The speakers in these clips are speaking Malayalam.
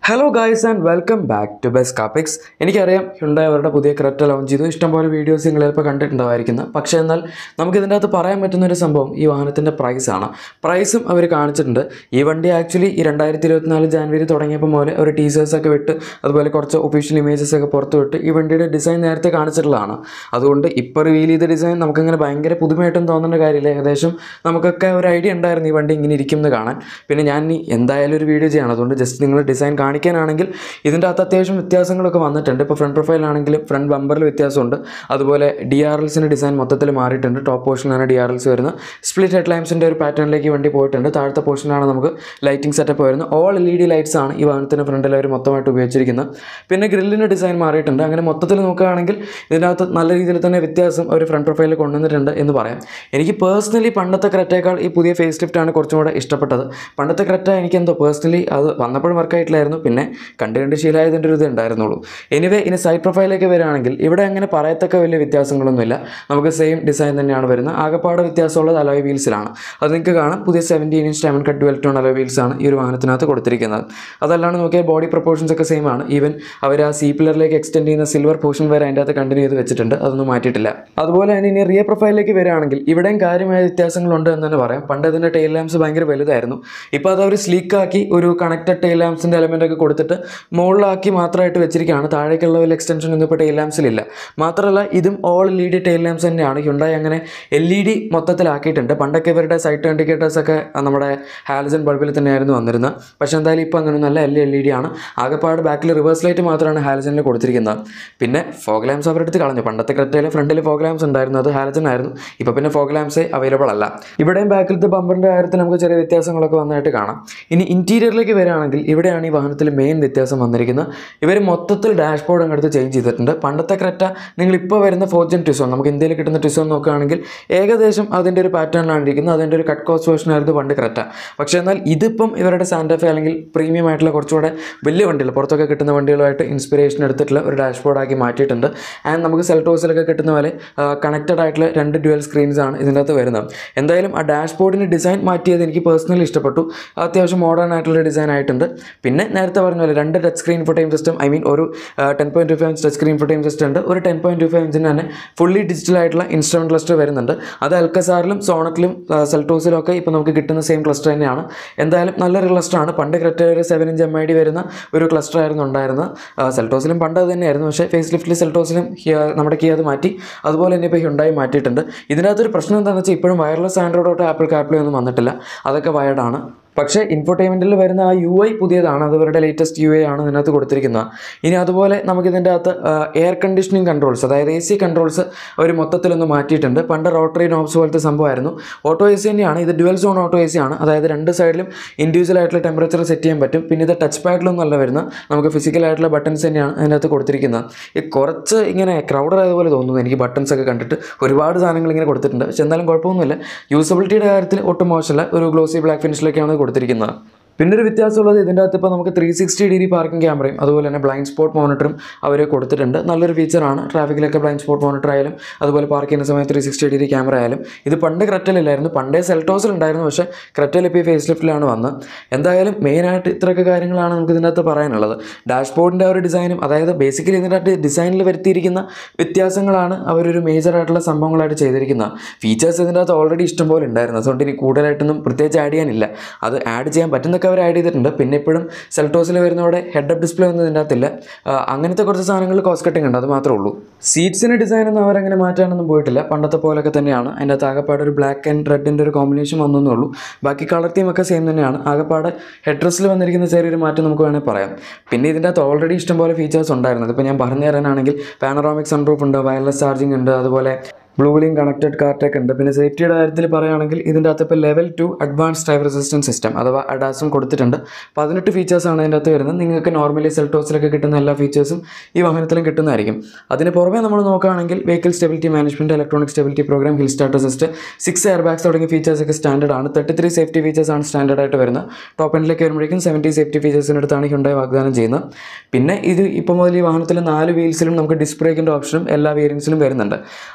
hello guys and welcome back to best കാപ്പിക്സ് എനിക്കറിയാം ഹ്യുണ്ടായി അവരുടെ പുതിയ ക്രെറ്റ ലോഞ്ച് ചെയ്തു ഇഷ്ടംപോലെ വീഡിയോസ് നിങ്ങൾ ചിലപ്പോൾ കണ്ടിട്ടുണ്ടായിരിക്കുന്നത് പക്ഷേ എന്നാൽ നമുക്ക് ഇതിൻ്റെ അകത്ത് പറയാൻ പറ്റുന്ന ഒരു സംഭവം ഈ വാഹനത്തിൻ്റെ പ്രൈസാണ് പ്രൈസും അവർ കാണിച്ചിട്ടുണ്ട് ഈ വണ്ടി ആക്ച്വലി ഈ രണ്ടായിരത്തി ഇരുപത്തിനാല് ജാനുവരി തുടങ്ങിയപ്പോൾ മുതൽ ഒരു ടീസേഴ്സൊക്കെ വിട്ട് അതുപോലെ കുറച്ച് ഒഫീഷ്യൽ ഇമേജസ് ഒക്കെ പുറത്ത് വിട്ട് ഈ വണ്ടിയുടെ ഡിസൈൻ നേരത്തെ കാണിച്ചിട്ടുള്ളതാണ് അതുകൊണ്ട് ഇപ്പോൾ റിവീൽ ചെയ്ത ഡിസൈൻ നമുക്കങ്ങനെ ഭയങ്കര പുതുമയായിട്ടും തോന്നുന്ന കാര്യമില്ല ഏകദേശം നമുക്കൊക്കെ ഒരു ഐഡിയ ഉണ്ടായിരുന്നു ഈ വണ്ടി ഇങ്ങനെ ഇരിക്കും എന്ന് കാണാൻ പിന്നെ ഞാൻ ഇനി എന്തായാലും ഒരു വീഡിയോ ചെയ്യണം അതുകൊണ്ട് ജസ്റ്റ് നിങ്ങൾ ഡിസൈൻ കാണിക്കാനാണെങ്കിൽ ഇതിൻ്റെ അകത്ത് അത്യാവശ്യം വ്യത്യാസങ്ങളൊക്കെ വന്നിട്ടുണ്ട് ഇപ്പോൾ ഫ്രണ്ട് പ്രൊഫൈലാണെങ്കിലും ഫ്രണ്ട് ബമ്പറിൽ വ്യത്യാസമുണ്ട് അതുപോലെ ഡി ആർ എൽസിൻ്റെ ഡിസൈൻ മൊത്തത്തിൽ മാറിയിട്ടുണ്ട് ടോപ്പ് പോർഷനിലാണ് ഡി ആർ എൽസ് വരുന്നത് സ്പ്ലിറ്റ് ഹെഡ് ലൈംസിൻ്റെ ഒരു പാറ്റേണിലേക്ക് വണ്ടി പോയിട്ടുണ്ട് താഴത്തെ പോർഷനിലാണ് നമുക്ക് ലൈറ്റിംഗ് സെറ്റപ്പ് വരുന്നത് all L E D lights ആണ് ഈ വാഹനത്തിൻ്റെ ഫ്രണ്ടിൽ അവർ മൊത്തമായിട്ട് ഉപയോഗിച്ചിരിക്കുന്നത് പിന്നെ ഗ്രില്ലിൻ്റെ ഡിസൈൻ മാറിയിട്ടുണ്ട് അങ്ങനെ മൊത്തത്തിൽ നോക്കുകയാണെങ്കിൽ ഇതിനകത്ത് നല്ല രീതിയിൽ തന്നെ വ്യത്യാസം അവർ ഫ്രണ്ട് പ്രൊഫൈലിൽ കൊണ്ടുവന്നിട്ടുണ്ട് എന്ന് പറയാം എനിക്ക് പേഴ്സണലി പണ്ടത്തെ ക്രെറ്റേക്കാൾ ഈ പുതിയ ഫേസ് ലിഫ്റ്റാണ് കുറച്ചും കൂടെ ഇഷ്ടപ്പെട്ടത് പണ്ടത്തെ ക്രെറ്റ എനിക്ക് എന്തോ പേഴ്സണലി അത് വന്നപ്പോഴും വർക്കായിട്ടില്ലായിരുന്നു പിന്നെ കണ്ട് കണ്ട് ശീലമായതിൻ്റെ ഒരു ഇത് ഉണ്ടായിരുന്നുള്ളൂ എനിവേ ഇനി സൈഡ് പ്രൊഫൈലേക്ക് വരികയാണെങ്കിൽ ഇവിടെ അങ്ങനെ പറയത്തക്ക വലിയ വ്യത്യാസങ്ങളൊന്നുമില്ല നമുക്ക് സെയിം ഡിസൈൻ തന്നെയാണ് വരുന്നത് ആകെപ്പാട് വ്യത്യാസമുള്ളത് അലോയ് വീൽസിലാണ് അത് നിങ്ങൾക്ക് കാണാം പുതിയ seventeen inch diamond cut twelve tone alloy wheels ആണ് ഈ ഒരു വാഹനത്തിനകത്ത് കൊടുത്തിരിക്കുന്നത് അതല്ലാണ്ട് നോക്കിയാൽ ബോഡി പ്രൊപ്പോർഷൻസ് ഒക്കെ സെയിം ആണ് ഈവൻ അവർ ആ സി പില്ലറിലേക്ക് എക്സ്റ്റെൻഡ് ചെയ്യുന്ന സിൽവർ പോർഷൻ വരെ അതിൻ്റെ അകത്ത് കണ്ടിന്യൂ ചെയ്ത് വെച്ചിട്ടുണ്ട് അതൊന്നും മാറ്റിയിട്ടില്ല അതുപോലെ തന്നെ ഇനി റിയർ പ്രൊഫൈലിലേക്ക് വരികയാണെങ്കിൽ ഇവിടെയും കാര്യമായ വ്യത്യാസങ്ങളുണ്ട് എന്ന് തന്നെ പറയാം പണ്ട് അതിൻ്റെ ടെയിൽ ലാംപ്സ് ഭയങ്കര വലുതായിരുന്നു ഇപ്പോൾ അത് അവർ സ്ലീക്കാക്കി ഒരു കണക്റ്റഡ് ടെയിൽ ലാംപ്സിൻ്റെ എലമെൻ്റ് ഒക്കെ കൊടുത്തിട്ട് മുകളിലാക്കി മാത്രമായിട്ട് വെച്ചിരിക്കുകയാണ് താഴേക്കുള്ള വലിയ എക്സ്റ്റൻഷൻ ഒന്നും ഇപ്പോൾ ടെയിൽ ലാംപ്സിലില്ല മാത്രമല്ല ഇതും all L E D tail lamps തന്നെയാണ് ഹ്യുണ്ടായി അങ്ങനെ എൽ ഇ ഡി മൊത്തത്തിലാക്കിയിട്ടുണ്ട് പണ്ടൊക്കെ ഇവരുടെ സൈറ്റ് ഇൻഡിക്കേറ്റേഴ്സ് ഒക്കെ നമ്മുടെ ഹാലജൻ ബൾബിൽ തന്നെയായിരുന്നു വന്നിരുന്നത് പക്ഷേ എന്തായാലും ഇപ്പോൾ അങ്ങനെയൊന്നുമല്ല എൽ എൽ ഇ ഡി ആണ് ആകെപ്പാട് ബാക്കിൽ റിവേഴ്സ് ലൈറ്റ് മാത്രമാണ് ഹാലജനിൽ കൊടുത്തിരിക്കുന്നത് പിന്നെ ഫോഗ് ലാംപ്സ് അവരുടെ അടുത്ത് കളഞ്ഞു പണ്ടത്തെ ക്രെറ്റയിൽ ഫ്രണ്ടിൽ ഫോഗ് ലാംപ്സ് ഉണ്ടായിരുന്നു അത് ഹാലജൻ ആയിരുന്നു ഇപ്പോൾ പിന്നെ ഫോഗ് ലാംപ്സ് അവൈലബിൾ അല്ല ഇവിടെയും ബാക്കിലത്തെ ബമ്പറിൻ്റെ കാര്യത്തിൽ നമുക്ക് ചെറിയ വ്യത്യാസങ്ങളൊക്കെ വന്നതായിട്ട് കാണാം ഇനി ഇൻറ്റീരിയറിലേക്ക് വരികയാണെങ്കിൽ ഇവിടെയാണ് ഈ വാഹനത്തിൽ മെയിൻ വ്യത്യാസം വന്നിരിക്കുന്നത് ഇവർ മൊത്തത്തിൽ ഡാഷ്ബോർഡ് അങ്ങടുത്ത് ചേഞ്ച് ചെയ്തിട്ടുണ്ട് പണ്ടത്തെ ക്രെറ്റ നിങ്ങൾ ഇപ്പോൾ വരുന്ന ഫോർജൻ ടിസോൺ നമുക്ക് ഇന്ത്യയിൽ കിട്ടുന്ന ടിസോൺ നോക്കുകയാണെങ്കിൽ ഏകദേശം അതിൻ്റെ ഒരു പാറ്റേണിലാണ് ഇരിക്കുന്നത് അതിൻ്റെ ഒരു കട്ട് കോസ്റ്റ് വേർഷൻ ആയിരുന്നു പണ്ട് ക്രെറ്റ പക്ഷേ എന്നാൽ ഇതിപ്പം ഇവരുടെ സാൻഡഫെ അല്ലെങ്കിൽ പ്രീമിയം ആയിട്ടുള്ള കുറച്ചുകൂടെ വലിയ വണ്ടികൾ പുറത്തൊക്കെ കിട്ടുന്ന വണ്ടികളുമായിട്ട് ഇൻസ്പിറേഷൻ എടുത്തിട്ടുള്ള ഒരു ഡാഷ്ബോർഡ് ആക്കി മാറ്റിയിട്ടുണ്ട് ആൻഡ് നമുക്ക് സെൽട്ടോസിലൊക്കെ കിട്ടുന്ന പോലെ കണക്റ്റഡ് ആയിട്ടുള്ള രണ്ട് ഡ്യുവൽ സ്ക്രീൻസ് ആണ് ഇതിൻ്റെ അകത്ത് വരുന്നത് എന്തായാലും ആ ഡാഷ്ബോർഡിൻ്റെ ഡിസൈൻ മാറ്റിയത് എനിക്ക് പേഴ്സണലി ഇഷ്ടപ്പെട്ടു അത്യാവശ്യം മോഡേൺ ആയിട്ടുള്ള ഡിസൈൻ ആയിട്ടുണ്ട് പിന്നെ നേരത്തെ പറഞ്ഞ പോലെ രണ്ട് ടച്ച് സ്ക്രീൻ ഫോട്ടോയും സിസ്റ്റം ഐ മീൻ ഒരു ten point two five inch touch screen ഫോട്ടോയും സിസ്റ്റം ഉണ്ട് ഒരു ടെൻ പോയിൻറ്റ് ടു ഫൈവ് ഇഞ്ചിന് തന്നെ ഫുള്ളി ഡിജിറ്റൽ ആയിട്ടുള്ള ഇൻസ്ട്രുമെൻറ്റ് ക്ലസ്റ്റർ വരുന്നുണ്ട് അത് അൽക്കസാറിലും സോണറ്റിലും സെൽട്ടോസിലും ഒക്കെ ഇപ്പോൾ നമുക്ക് കിട്ടുന്ന സെയിം ക്ലസ്റ്റർ തന്നെയാണ് എന്തായാലും നല്ലൊരു ക്ലസ്റ്റർ ആണ് പണ്ട് ക്രെറ്റ ഒരു seven inch M I D വരുന്ന ഒരു ക്ലസ്റ്റർ ആയിരുന്നു ഉണ്ടായിരുന്നത് സെൽട്ടോസിലും പണ്ട് അത് തന്നെയായിരുന്നു പക്ഷേ ഫേസ് ലിഫ്റ്റിൽ സെൽട്ടോസിലും നമ്മുടെ കീ അത് മാറ്റി അതുപോലെ തന്നെ ഇപ്പോൾ ഹ്യുണ്ടായി മാറ്റിയിട്ടുണ്ട് ഇതിനകത്തൊരു പ്രശ്നം എന്താണെന്ന് വെച്ചാൽ ഇപ്പോഴും വയർലെസ് ആൻഡ്രോയിഡ് തൊട്ട് ആപ്പിൾ കാർപ്ലേ ഒന്നും വന്നിട്ടില്ല അതൊക്കെ വയർഡാണ് പക്ഷേ ഇൻഫോർടൈൻമെൻറ്റിൽ വരുന്ന ആ യു ഐ പുതിയതാണ് അത് അവരുടെ ലേറ്റസ്റ്റ് യു ഐ ആണ് ഇതിനകത്ത് കൊടുത്തിരിക്കുന്നത് ഇനി അതുപോലെ നമുക്കിതിൻ്റെ അകത്ത് എയർ കണ്ടീഷനിങ് കൺട്രോൾസ് അതായത് എ സി കൺട്രോൾസ് അവർ മൊത്തത്തിലൊന്ന് മാറ്റിയിട്ടുണ്ട് പണ്ട് റോട്ടറി നോബ്സ് പോലത്തെ സംഭവമായിരുന്നു ഓട്ടോ എ സി തന്നെയാണ് ഇത് dual zone auto A C ആണ് അതായത് രണ്ട് സൈഡിലും ഇൻഡിവിജ്വൽ ആയിട്ടുള്ള ടെമ്പറേച്ചർ സെറ്റ് ചെയ്യാൻ പറ്റും പിന്നെ ഇത് ടച്ച് പാഡിലൊന്നും അല്ല വരുന്നത് നമുക്ക് ഫിസിക്കൽ ആയിട്ടുള്ള ബട്ടൺസ് തന്നെയാണ് അതിനകത്ത് കൊടുത്തിരിക്കുന്നത് ഈ കുറച്ച് ഇങ്ങനെ ക്രൗഡർ ആയതുപോലെ തോന്നുന്നു എനിക്ക് ബട്ടൺസ് ഒക്കെ കണ്ടിട്ട് ഒരുപാട് സാധനങ്ങൾ ഇങ്ങനെ കൊടുത്തിട്ടുണ്ട് പക്ഷെ എന്തായാലും കുഴപ്പമൊന്നുമില്ല യൂസബിലിറ്റിയുടെ കാര്യത്തിൽ ഒട്ടും മോശമല്ല ഒരു ഗ്ലോസി ബ്ലാക്ക് ഫിനിഷിലേക്കാണ് കൊടുത്തിരിക്കുന്നത് പിന്നെ ഒരു വ്യത്യാസമുള്ളത് ഇതിൻ്റെ അകത്ത് ഇപ്പോൾ നമുക്ക് ത്രീ സിക്സ്റ്റി ഡിഗ്രി പാർക്കിംഗ് ക്യാമറയും അതുപോലെ തന്നെ ബ്ലൈൻഡ് സ്പോട്ട് മോണിറ്ററും അവർ കൊടുത്തിട്ടുണ്ട് നല്ലൊരു ഫീച്ചറാണ് ട്രാഫിക്കിലൊക്കെ ബ്ലൈൻഡ് സ്പോട്ട് മോണിറ്റർ ആയാലും അതുപോലെ പാർക്ക് ചെയ്യുന്ന സമയത്ത് ത്രീ സിക്സ്റ്റി ഡിഗ്രി ക്യാമറ ആയാലും ഇത് പണ്ട് ക്രെറ്റലില്ലായിരുന്നു പണ്ടേ സെൽട്ടോസിൽ ഉണ്ടായിരുന്നു പക്ഷേ ക്രെറ്റൽ ഇപ്പോൾ ഈ ഫേസ് ലിഫ്റ്റിലാണ് വന്നത് എന്തായാലും മെയിനായിട്ട് ഇത്രയൊക്കെ കാര്യങ്ങളാണ് നമുക്ക് ഇതിൻ്റെ അകത്ത് പറയാനുള്ളത് ഡാഷ്ബോർഡിൻ്റെ ഒരു ഡിസൈനും അതായത് ബേസിക്കലി ഇതിൻ്റെ അകത്ത് ഡിസൈനിൽ വരുത്തിയിരിക്കുന്ന വ്യത്യാസങ്ങളാണ് അവരൊരു മേജർ ആയിട്ടുള്ള സംഭവങ്ങളായിട്ട് ചെയ്തിരിക്കുന്നത് ഫീച്ചേഴ്സ് ഇതിൻ്റെ അകത്ത് ഓൾറെഡി ഇഷ്ടംപോലെ ഉണ്ടായിരുന്നു അതുകൊണ്ട് ഇനി കൂടുതലായിട്ടൊന്നും പ്രത്യേകിച്ച് ആഡ് ചെയ്യാനില്ല അത് ആഡ് ചെയ്യാൻ പറ്റുന്ന ഒക്കെ അവർ ആഡ് ചെയ്തിട്ടുണ്ട് പിന്നെ ഇപ്പോഴും സെൽട്ടോസിൽ വരുന്നതോടെ ഹെഡ് അപ്പ് ഡിസ്പ്ലേ ഒന്നും ഇതിൻ്റെ അകത്തില്ല അങ്ങനത്തെ കുറച്ച് സാധനങ്ങൾ കോസ്റ്റ് കട്ടിങ് ഉണ്ട് അത് മാത്രമേ ഉള്ളൂ സീറ്റ്സിന് ഡിസൈൻ ഒന്നും അവരങ്ങനെ മാറ്റാനൊന്നും പോയിട്ടില്ല പണ്ടത്തെ പോലൊക്കെ തന്നെയാണ് അതിൻ്റെ അകത്ത് ആകെപ്പാട് ഒരു ബ്ലാക്ക് ആൻഡ് റെഡിൻ്റെ ഒരു കോമ്പിനേഷൻ വന്നേ ഉള്ളൂ ബാക്കി കളർ തീം ഒക്കെ സെയിം തന്നെയാണ് ആകെപ്പാട് ഹെഡ് ഡ്രസ്സിൽ വന്നിരിക്കുന്ന ചെറിയൊരു മാറ്റം നമുക്ക് വേണമെങ്കിൽ പറയാം പിന്നെ ഇതിൻ്റെ അകത്ത് ഓൾറെഡി ഇഷ്ടംപോലെ ഫീച്ചേഴ്സ് ഉണ്ടായിരുന്നത് ഇപ്പോൾ ഞാൻ പറഞ്ഞു തരാനാണെങ്കിൽ പാനറോമിക് സൺറൂഫ് ഉണ്ട് വയർലെസ് ചാർജിങ് ഉണ്ട് അതുപോലെ ബ്ലൂ ലിങ്ക് കണക്റ്റഡ് കാർട്ടൊക്കെ ഉണ്ട് പിന്നെ സേഫ്റ്റിയുടെ കാര്യത്തിൽ പറയുകയാണെങ്കിൽ ഇതിൻ്റെ അകത്ത് ഇപ്പോൾ level two advance drive assistance system അഥവാ അഡാസും കൊടുത്തിട്ടുണ്ട് പതിനെട്ട് ഫീച്ചേഴ്സാണ് അതിൻ്റെ അകത്ത് വരുന്നത് നിങ്ങൾക്ക് നോർമലി സെൽട്ടോസിലൊക്കെ കിട്ടുന്ന എല്ലാ ഫീച്ചേഴ്സും ഈ വാഹനത്തിലും കിട്ടുന്നതായിരിക്കും അതിന് പുറമെ നമ്മൾ നോക്കുകയാണെങ്കിൽ vehicle stability management electronic stability program hill start assist six air bags തുടങ്ങിയ ഫീച്ചേഴ്സൊക്കെ സ്റ്റാൻഡേർഡ് ആണ് തേർട്ടി ത്രീ സേഫ്റ്റി ഫീച്ചേഴ്സാണ് സ്റ്റാൻഡേർഡ് ആയിട്ട് വരുന്നത് ടോപ്പ് എൻഡിലേക്ക് വരുമ്പോഴേക്കും സെവൻറ്റി സേഫ്റ്റി ഫീച്ചേഴ്സിൻ്റെ അടുത്താണ് ഹ്യുണ്ടായി വാഗ്ദാനം ചെയ്യുന്നത് പിന്നെ ഇത് ഇപ്പോൾ മുതൽ ഈ വാഹനത്തിൽ നാല് വീൽസിലും നമുക്ക് ഡിസ്ക് ബ്രേക്കിൻ്റെ ഓപ്ഷനും എല്ലാ വേരിയൻസിലും വരുന്നുണ്ട് അപ്പോൾ അങ്ങനെ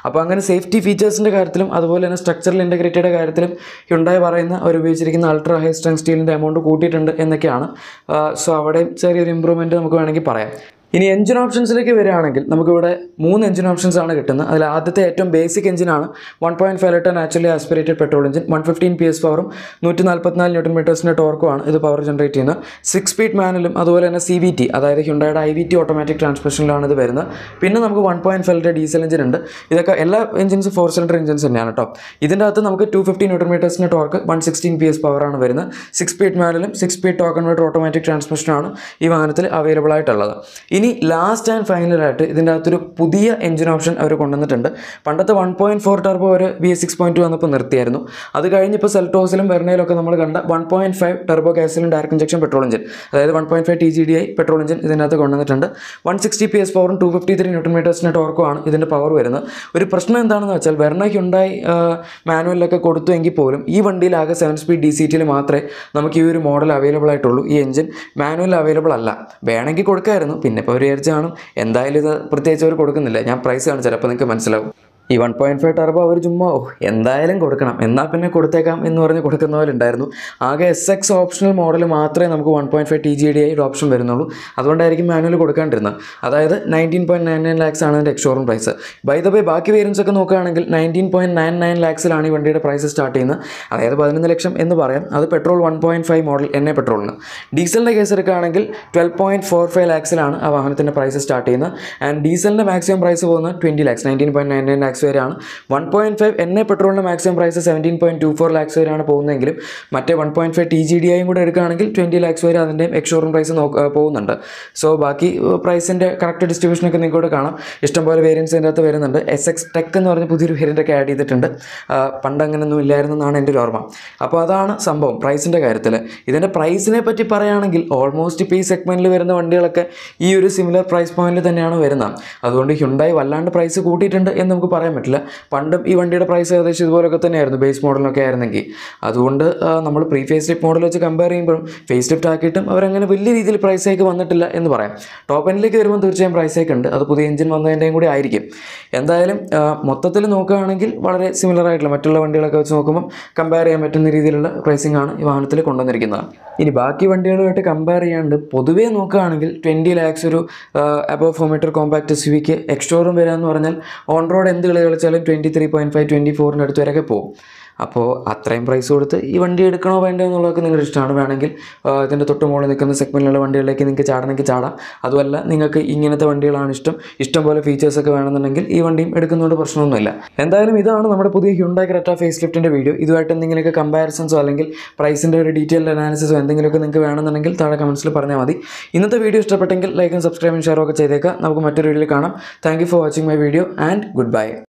സേഫ്റ്റി ഫീച്ചേഴ്സിൻ്റെ കാര്യത്തിലും അതുപോലെ തന്നെ സ്ട്രക്ചറൽ ഇൻറ്റഗ്രിറ്റിയുടെ കാര്യത്തിലും ഹ്യുണ്ടായി പറയുന്ന അവർ ഉപയോഗിച്ചിരിക്കുന്ന അൾട്രാ ഹൈ സ്ട്രെങ് സ്റ്റീലിൻ്റെ എമൗണ്ട് കൂട്ടിയിട്ടുണ്ട് എന്നൊക്കെയാണ് സോ അവിടെയും ചെറിയൊരു ഇമ്പ്രൂവ്മെൻറ്റ് നമുക്ക് വേണമെങ്കിൽ പറയാം ഇനി എഞ്ചിൻ ഓപ്ഷൻസിലേക്ക് വരികയാണെങ്കിൽ നമുക്കിവിടെ മൂന്ന് എഞ്ചിൻ ഓപ്ഷൻസ് ആണ് കിട്ടുന്നത് അതിൽ ആദ്യത്തെ ഏറ്റവും ബേസിക് എഞ്ചിനാണ് one point five litre naturally aspirated petrol engine one fifteen P S പവറും നൂറ്റി നാൽപ്പത്തിനാല് ന്യൂട്ടൺ മീറ്റേഴ്സിൻ്റെ ടോർക്കുമാണ് ഇത് പവർ ജനറേറ്റ് ചെയ്യുന്നത് സിക്സ് സ്പീഡ് മാനുവലും അതുപോലെ തന്നെ സി വി ടി അതായത് ഹ്യുണ്ടായുടെ ഐ വി ടി ഓട്ടോമാറ്റിക് ട്രാൻസ്മിഷനിലാണ് ഇത് വരുന്നത് പിന്നെ നമുക്ക് one point five litre diesel engine ഉണ്ട് ഇതൊക്കെ എല്ലാ എഞ്ചിൻസ് ഫോർ സിലിണ്ടർ എഞ്ചിൻസ് തന്നെയാണ് കേട്ടോ ഇതിൻ്റെ അകത്ത് നമുക്ക് ടു ഫിഫ്റ്റി ന്യൂട്ടൺ മീറ്റേഴ്സിൻ്റെ torque one sixteen P S പവറാണ് വരുന്നത് സിക്സ് സ്പീഡ് മാനുവലും six speed torque converter automatic ട്രാൻസ്മിഷനാണ് ഈ വാഹനത്തിൽ അവൈലബിൾ ആയിട്ടുള്ളത് ഇനി ലാസ്റ്റ് ആൻഡ് ഫൈനലായിട്ട് ഇതിൻ്റെ അകത്തൊരു പുതിയ എഞ്ചിൻ ഓപ്ഷൻ അവർ കൊണ്ടുവന്നിട്ടുണ്ട് പണ്ടത്തെ വൺ പോയിൻറ്റ് ഫോർ ടർബോ ഒരു B S six point two വന്നപ്പോൾ നിർത്തിയായിരുന്നു അത് കഴിഞ്ഞിപ്പോൾ സെൽറ്റോസിലും വെർണയിലൊക്കെ നമ്മൾ കണ്ട വൺ പോയിൻറ്റ് ഫൈവ് ടർബോ ഗ്യാസിലും ഡയറക്ട് ഇഞ്ചക്ഷൻ പെട്രോൾ എഞ്ചിൻ അതായത് one point five T G D I petrol engine ഇതിനകത്ത് കൊണ്ടുവന്നിട്ടുണ്ട് വൺ സിക്സ്റ്റി പി എസ് പവറും ടു ഫിഫ്റ്റി ത്രീ ന്യൂട്ടൺ മീറ്റേഴ്സിൻ്റെ ടോർക്കുമാണ് ഇതിൻ്റെ പവർ വരുന്നത് ഒരു പ്രശ്നം എന്താണെന്ന് വെച്ചാൽ വെർണ ഹ്യുണ്ടായി മാനുവലിലൊക്കെ കൊടുത്തു എങ്കിൽ പോലും ഈ വണ്ടിയിൽ ആകെ സെവൻ സ്പീഡ് ഡി സി ടിയിൽ മാത്രമേ നമുക്ക് ഈ ഒരു മോഡൽ അവൈലബിൾ ആയിട്ടുള്ളൂ ഈ എഞ്ചിൻ മാനുവൽ അവൈലബിൾ അല്ല വേണമെങ്കിൽ കൊടുക്കായിരുന്നു പിന്നെ ഇപ്പോൾ ഒരു വിചാരിച്ചാണ് എന്തായാലും ഇത് പ്രത്യേകിച്ച് അവർ കൊടുക്കുന്നില്ല ഞാൻ പ്രൈസ് കാണിച്ചാൽ അപ്പോൾ നിങ്ങൾക്ക് മനസ്സിലാവും ഈ വൺ പോയിൻറ്റ് ഫൈവ് ടർബോ അവർ ചുമ്മാ ഓ എന്തായാലും കൊടുക്കണം എന്നാൽ പിന്നെ കൊടുത്തേക്കാം എന്ന് പറഞ്ഞ് കൊടുക്കുന്ന പോലെ ഉണ്ടായിരുന്നു ആകെ എസ് എക്സ് ഓപ്ഷണൽ മോഡൽ മാത്രമേ നമുക്ക് one point five T G D ആയിട്ട് ഓപ്ഷൻ വരുന്നുള്ളൂ അതുകൊണ്ടായിരിക്കും മാനുവൽ കൊടുക്കാണ്ടിരുന്നത് അതായത് nineteen point nine nine lakhs ആണ് അതിൻ്റെ ex showroom price by the by ബാക്കി വേരിയൻസ് ഒക്കെ നോക്കുകയാണെങ്കിൽ നയൻറ്റീൻ പോയിൻറ്റ് നയൻ നയൻ ലാക്സിലാണ് ഈ വണ്ടിയുടെ പ്രൈസ് സ്റ്റാർട്ട് ചെയ്യുന്നത് അതായത് പതിനൊന്ന് ലക്ഷം എന്ന് പറയാം അത് petrol one point five model N A പെട്രോളിന് ഡീസലിൻ്റെ കേസ് എടുക്കുകയാണെങ്കിൽ twelve point four five lakhs ആ വാഹനത്തിൻ്റെ പ്രൈസ് സ്റ്റാർട്ട് ചെയ്യുന്നത് ആൻഡ് ഡീസലിൻ്റെ മാക്സിമം പ്രൈസ് പോകുന്നത് twenty lakhs nineteen point nine nine lakhs വരെയാണ് one point five N A പെട്രോളിൻ്റെ maximum price seventeen point two four lakhs വരെയാണ് പോകുന്നതെങ്കിലും മറ്റേ one point five T G D ഐയും കൂടെ എടുക്കുകയാണെങ്കിൽ ട്വൻറ്റി ലാക്സ് വരെ അതിൻ്റെ എക്സ്ഷോറൂം പ്രൈസ് നോക്ക പോകുന്നുണ്ട് സോ ബാക്കി പ്രൈസിൻ്റെ കറക്റ്റ് ഡിസ്ട്രിബ്യൂഷനൊക്കെ നിങ്ങൾക്ക് കാണാം ഇഷ്ടംപോലെ വേരിയൻസ് ഇതിൻ്റെ അകത്ത് വരുന്നുണ്ട് എസ് എക്സ് ടെക് എന്ന് പറഞ്ഞ പുതിയൊരു വേരിയൻ്റ് ഒക്കെ ആഡ് ചെയ്തിട്ടുണ്ട് ആ, പണ്ട് അങ്ങനെയൊന്നും ഇല്ലായിരുന്നു എന്നാണ് എൻ്റെ ഒരു ഓർമ്മ അപ്പോൾ അതാണ് സംഭവം പ്രൈസിൻ്റെ കാര്യത്തിൽ ഇതിൻ്റെ പ്രൈസിനെ പറ്റി പറയുകയാണെങ്കിൽ ഓൾമോസ്റ്റ് ഇപ്പോൾ ഈ സെഗ്മെൻറ്റിൽ വരുന്ന വണ്ടികളൊക്കെ ഈ ഒരു സിമിലർ പ്രൈസ് പോയിന്റിൽ തന്നെയാണ് വരുന്നത് അതുകൊണ്ട് ഹ്യുണ്ടായി വല്ലാണ്ട് പ്രൈസ് കൂട്ടിയിട്ടുണ്ട് എന്ന് നമുക്ക് പറയാൻ പറ്റില്ല പണ്ടും ഈ വണ്ടിയുടെ പ്രൈസ് ഏകദേശം ഇതുപോലൊക്കെ തന്നെയായിരുന്നു ബേസ് മോഡലൊക്കെ ആയിരുന്നെങ്കിൽ അതുകൊണ്ട് നമ്മൾ പ്രീ ഫേസ് ലിഫ്റ്റ് മോഡൽ വെച്ച് കമ്പയർ ചെയ്യുമ്പോഴും ഫേസ് ലിഫ്റ്റ് ആക്കിയിട്ടും അവരങ്ങനെ വലിയ രീതിയിൽ പ്രൈസ് ഹൈക്ക് വന്നിട്ടില്ല എന്ന് പറയാം ടോപ്പ് എൻഡിലേക്ക് വരുമ്പോൾ തീർച്ചയായും പ്രൈസ് ഹൈക്ക് ഉണ്ട് അത് പുതിയ എഞ്ചിൻ വന്നതിൻ്റെയും കൂടി ആയിരിക്കും എന്തായാലും മൊത്തത്തിൽ നോക്കുകയാണെങ്കിൽ വളരെ സിമിലർ ആയിട്ടുള്ള മറ്റുള്ള വണ്ടികളൊക്കെ വെച്ച് നോക്കുമ്പോൾ കമ്പയർ ചെയ്യാൻ പറ്റുന്ന രീതിയിലുള്ള പ്രൈസിംഗ് ആണ് ഈ വാഹനത്തിൽ കൊണ്ടുവന്നിരിക്കുന്നത് ഇനി ബാക്കി വണ്ടികളുമായിട്ട് കമ്പയർ ചെയ്യാണ്ട് പൊതുവേ നോക്കുകയാണെങ്കിൽ ട്വൻറ്റി ലാക്സ് ഒരു above four metre compact S യുവിക്ക് എക്സ്ട്രോറും വരാമെന്ന് പറഞ്ഞാൽ ഓൺ റോഡ് എന്ത് കളി കളിച്ചാലും twenty three point five twenty ഫോറിൻ്റെ അടുത്ത് വരെയൊക്കെ പോകും അപ്പോൾ അത്രയും പ്രൈസ് കൊടുത്ത് ഈ വണ്ടി എടുക്കണോ വേണ്ടോ എന്നുള്ളതൊക്കെ നിങ്ങളുടെ ഇഷ്ടമാണ് വേണമെങ്കിൽ ആ, ഇതിൻ്റെ തൊട്ട് മുകളിൽ നിൽക്കുന്ന സെഗ്മെൻറ്റിലുള്ള വണ്ടികളിലേക്ക് നിങ്ങൾക്ക് ചാടണമെങ്കിൽ ചാടാം അതുമല്ല നിങ്ങൾക്ക് ഇങ്ങനത്തെ വണ്ടികളാണ് ഇഷ്ടം ഇഷ്ടം പോലെ ഫീച്ചേഴ്സൊക്കെ വേണമെന്നുണ്ടെങ്കിൽ ഈ വണ്ടിയും എടുക്കുന്നതുകൊണ്ട് പ്രശ്നമൊന്നുമില്ല എന്തായാലും ഇതാണ് നമ്മുടെ പുതിയ ഹ്യുണ്ടായി ക്രെറ്റ ഫേസ് ലിഫ്റ്റിൻ്റെ വീഡിയോ ഇതുമായിട്ട് എന്തെങ്കിലുമൊക്കെ കമ്പാരിസൺസോ അല്ലെങ്കിൽ പ്രൈസിൻ്റെ ഒരു ഡീറ്റെയിൽഡ് അനാലിസിസോ എന്തെങ്കിലുമൊക്കെ നിങ്ങൾക്ക് വേണമെന്നുണ്ടെങ്കിൽ താഴെ കമൻസിൽ പറഞ്ഞാൽ മതി ഇന്നത്തെ വീഡിയോ ഇഷ്ടപ്പെട്ടെങ്കിൽ ലൈക്കും സബ്സ്ക്രൈബും ഷെയറും ഒക്കെ ചെയ്തേക്കാം നമുക്ക് മറ്റൊരു വീഡിയോയിൽ കാണാം thank you for watching my video and good bye